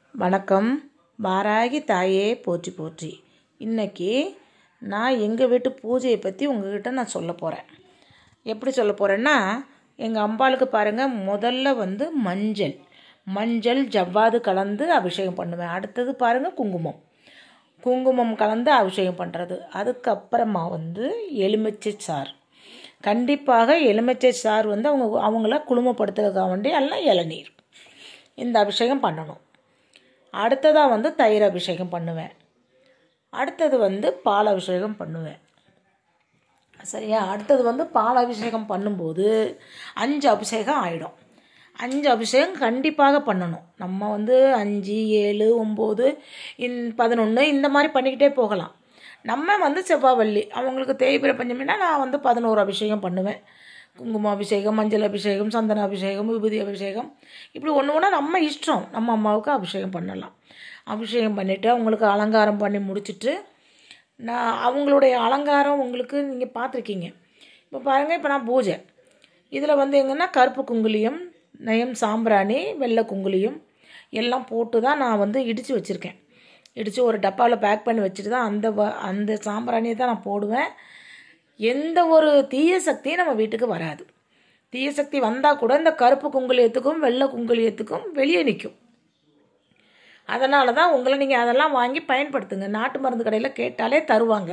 வணக்கம் வாராகி தாயே போற்றி போற்றி இன்னைக்கு நான் எங்கள் வீட்டு பூஜையை பற்றி உங்ககிட்ட நான் சொல்ல போகிறேன் எப்படி சொல்ல போகிறேன்னா எங்கள் அம்பாளுக்கு பாருங்கள் முதல்ல வந்து மஞ்சள் மஞ்சள் ஜவ்வாது கலந்து அபிஷேகம் பண்ணுவேன் அடுத்தது பாருங்கள் குங்குமம் குங்குமம் கலந்து அபிஷேகம் பண்ணுறது அதுக்கப்புறமா வந்து எலுமிச்சை சாறு கண்டிப்பாக எலுமிச்சை சாறு வந்து அவங்க அவங்கள குளுமைப்படுத்துறதுக்காக வேண்டி எல்லாம் இளநீர் இந்த அபிஷேகம் பண்ணணும் அடுத்ததாக வந்து தயிர் அபிஷேகம் பண்ணுவேன் அடுத்தது வந்து பால் அபிஷேகம் பண்ணுவேன் சரியா அடுத்தது வந்து பால் அபிஷேகம் பண்ணும்போது அஞ்சு அபிஷேகம் ஆகிடும் அஞ்சு அபிஷேகம் கண்டிப்பாக பண்ணணும் நம்ம வந்து அஞ்சு ஏழு ஒம்பது இன் பதினொன்று இந்த மாதிரி பண்ணிக்கிட்டே போகலாம் நம்ம வந்து செவ்வாவள்ளி அவங்களுக்கு தேய்பிர பஞ்சமினா நான் வந்து பதினோரு அபிஷேகம் பண்ணுவேன் குங்கும அபிஷேகம் மஞ்சள் அபிஷேகம் சந்தன அபிஷேகம் விபூதி அபிஷேகம் இப்படி ஒன்று ஒன்றா நம்ம இஷ்டம் நம்ம அம்மாவுக்கு அபிஷேகம் பண்ணலாம் அபிஷேகம் பண்ணிவிட்டு அவங்களுக்கு அலங்காரம் பண்ணி முடிச்சுட்டு நான் அவங்களுடைய அலங்காரம் உங்களுக்கு நீங்கள் பார்த்துருக்கீங்க இப்போ பாருங்கள் இப்போ நான் பூஜை இதில் வந்து எங்கன்னா கருப்பு குங்குலியம் நயம் சாம்பிராணி வெள்ளை குங்குலியம் எல்லாம் போட்டு தான் நான் வந்து இடித்து வச்சுருக்கேன் இடித்து ஒரு டப்பாவில் பேக் பண்ணி வச்சுட்டு தான் அந்த வ அந்த சாம்பிராணியை தான் நான் போடுவேன் எந்த ஒரு தீய சக்தியும் நம்ம வீட்டுக்கு வராது தீய சக்தி வந்தால் கூட இந்த கருப்பு குங்குலியத்துக்கும் வெள்ளை குங்குலியத்துக்கும் வெளியே நிற்கும் அதனால தான் உங்களை நீங்கள் அதெல்லாம் வாங்கி பயன்படுத்துங்க நாட்டு மருந்து கடையில் கேட்டாலே தருவாங்க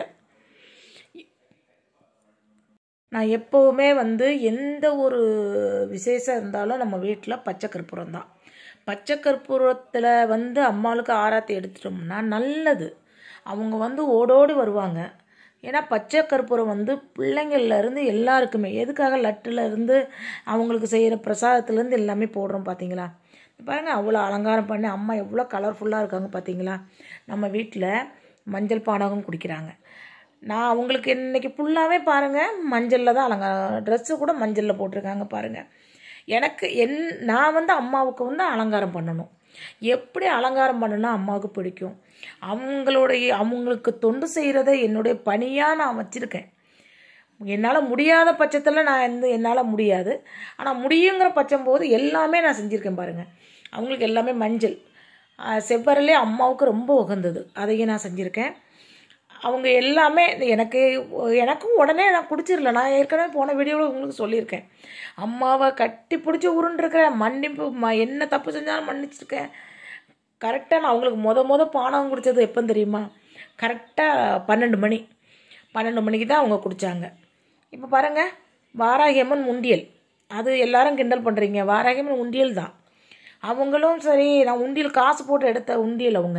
நான் எப்போவுமே வந்து எந்த ஒரு விசேஷம் இருந்தாலும் நம்ம வீட்டில் பச்சை கற்பூரம் தான் பச்சை கற்பூரத்தில் வந்து அம்மாளுக்கு ஆராத்தி எடுத்துட்டோம்னா நல்லது அவங்க வந்து ஓடோடி வருவாங்க ஏன்னா பச்சை கற்பூரம் வந்து பிள்ளைங்கள்லேருந்து எல்லாருக்குமே எதுக்காக லட்டுலேருந்து அவங்களுக்கு செய்கிற பிரசாதத்துலேருந்து எல்லாமே போடுறோம் பார்த்தீங்களா பாருங்கள் அவ்வளோ அலங்காரம் பண்ணி அம்மா எவ்வளோ கலர்ஃபுல்லாக இருக்காங்க பார்த்தீங்களா நம்ம வீட்டில் மஞ்சள் பானகம் குடிக்கிறாங்க நான் அவங்களுக்கு இன்றைக்கி ஃபுல்லாகவே பாருங்கள் மஞ்சளில் தான் அலங்காரம் ட்ரெஸ்ஸு கூட மஞ்சளில் போட்டிருக்காங்க பாருங்கள் எனக்கு என் நான் வந்து அம்மாவுக்கு வந்து அலங்காரம் பண்ணணும் எப்படி அலங்காரம் பண்ணணும் அம்மாவுக்கு பிடிக்கும் அவங்களுடைய அவங்களுக்கு தொண்டு செய்கிறத என்னுடைய பணியாக நான் வச்சுருக்கேன் என்னால் முடியாத பட்சத்தில் நான் வந்து என்னால் முடியாது ஆனால் முடியுங்கிற பட்சம் போது எல்லாமே நான் செஞ்சுருக்கேன் பாருங்கள் அவங்களுக்கு எல்லாமே மஞ்சள் செவ்வரலே அம்மாவுக்கு ரொம்ப உகந்தது அதையும் நான் செஞ்சுருக்கேன் அவங்க எல்லாமே எனக்கு எனக்கும் உடனே நான் குடிச்சிடல நான் ஏற்கனவே போன வீடியோவில் உங்களுக்கு சொல்லியிருக்கேன் அம்மாவை கட்டி பிடிச்சி உருண்டுருக்கிறேன் மன்னிப்பு ம என்ன தப்பு செஞ்சாலும் மன்னிச்சிருக்கேன் கரெக்டாக நான் அவங்களுக்கு மொத மொத பானம் குடித்தது எப்போ தெரியுமா கரெக்டாக பன்னெண்டு மணி பன்னெண்டு மணிக்கு தான் அவங்க குடித்தாங்க இப்போ பாருங்கள் வாராகியம்மன் உண்டியல் அது எல்லாரும் கிண்டல் பண்ணுறீங்க வாராகியம்மன் உண்டியல் தான் அவங்களும் சரி நான் உண்டியல் காசு போட்டு எடுத்த உண்டியல் அவங்க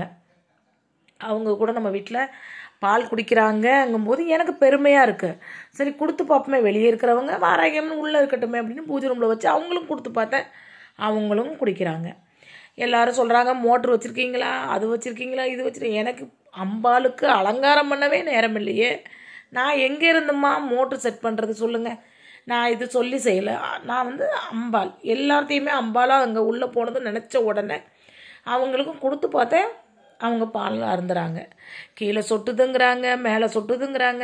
அவங்க கூட நம்ம வீட்டில் பால் குடிக்கிறாங்கங்கும்போது எனக்கு பெருமையாக இருக்குது சரி கொடுத்து பார்ப்போமே வெளியே இருக்கிறவங்க வாராகியம்மன் உள்ளே இருக்கட்டுமே அப்படின்னு பூஜை ரூமில் வச்சு அவங்களும் கொடுத்து பார்த்தேன் அவங்களும் குடிக்கிறாங்க எல்லாரும் சொல்கிறாங்க மோட்ரு வச்சுருக்கீங்களா அது வச்சுருக்கீங்களா இது வச்சுருக்கீங்க எனக்கு அம்பாளுக்கு அலங்காரம் பண்ணவே நேரம் இல்லையே நான் எங்கே இருந்தம்மா மோட்ரு செட் பண்ணுறது சொல்லுங்கள் நான் இது சொல்லி செய்யலை நான் வந்து அம்பாள் எல்லாத்தையுமே அம்பாலாக அங்கே உள்ளே போனது நினச்ச உடனே அவங்களுக்கும் கொடுத்து பார்த்தேன் அவங்க பால் அருந்துறாங்க கீழே சொட்டுதுங்கிறாங்க மேலே சொட்டுதுங்கிறாங்க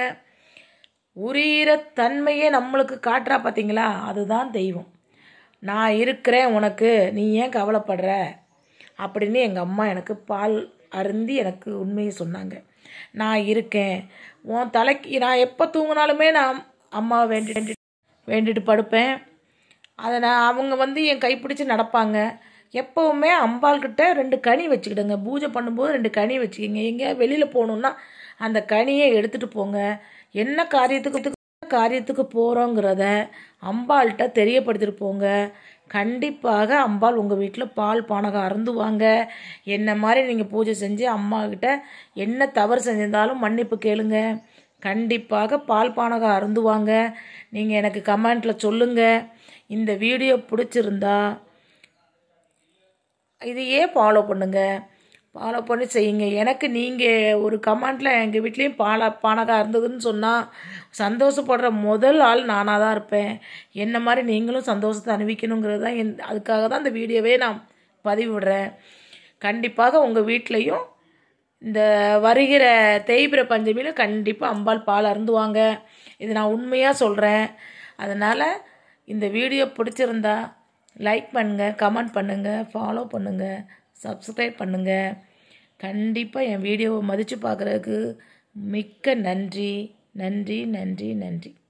உரியிற தன்மையே நம்மளுக்கு காட்டுறா பார்த்தீங்களா அதுதான் தெய்வம் நான் இருக்கிறேன் உனக்கு நீ ஏன் கவலைப்படுற அப்படின்னு எங்கள் அம்மா எனக்கு பால் அருந்தி எனக்கு உண்மையை சொன்னாங்க நான் இருக்கேன் உன் தலைக்கு நான் எப்போ தூங்கினாலுமே நான் அம்மாவை வேண்டி வேண்டிட்டு படுப்பேன் அதை நான் அவங்க வந்து என் கைப்பிடிச்சி நடப்பாங்க எப்போவுமே அம்பாள்கிட்ட ரெண்டு கனி வச்சுக்கிடுங்க பூஜை பண்ணும்போது ரெண்டு கனி வச்சுக்கிங்க எங்கேயா வெளியில் போகணுன்னா அந்த கனியை எடுத்துகிட்டு போங்க என்ன காரியத்துக்கு காரியத்துக்கு போகிறோங்கிறத அம்பாள்கிட்ட தெரியப்படுத்திட்டு போங்க கண்டிப்பாக அம்பாள் உங்கள் வீட்டில் பால் பானகம் அருந்துவாங்க என்ன மாதிரி நீங்கள் பூஜை செஞ்சு அம்மாக்கிட்ட என்ன தவறு செஞ்சிருந்தாலும் மன்னிப்பு கேளுங்க கண்டிப்பாக பால் பானகம் அருந்துவாங்க நீங்கள் எனக்கு கமெண்ட்டில் சொல்லுங்கள் இந்த வீடியோ பிடிச்சிருந்தா இதையே ஃபாலோ பண்ணுங்கள் ஃபாலோ பண்ணி செய்யுங்க எனக்கு நீங்கள் ஒரு கமெண்ட்டில் எங்கள் வீட்லேயும் பால பானகம் இருந்ததுன்னு சொன்னால் சந்தோஷப்படுற முதல் ஆள் நானாக தான் இருப்பேன் என்ன மாதிரி நீங்களும் சந்தோஷத்தை அனுபவிக்கணுங்கிறது தான் என் அதுக்காக தான் இந்த வீடியோவே நான் பதிவிடுறேன் கண்டிப்பாக உங்கள் வீட்லேயும் இந்த வருகிற தேய்பிர பஞ்சமியில் கண்டிப்பாக அம்பாள் பால் அருந்துவாங்க இது நான் உண்மையாக சொல்கிறேன் அதனால் இந்த வீடியோ பிடிச்சிருந்தா லைக் பண்ணுங்கள் கமெண்ட் பண்ணுங்கள் ஃபாலோ பண்ணுங்கள் சப்ஸ்கிரைப் பண்ணுங்கள் கண்டிப்பாக என் வீடியோவை மதித்து பார்க்குறதுக்கு மிக்க நன்றி நன்றி நன்றி நன்றி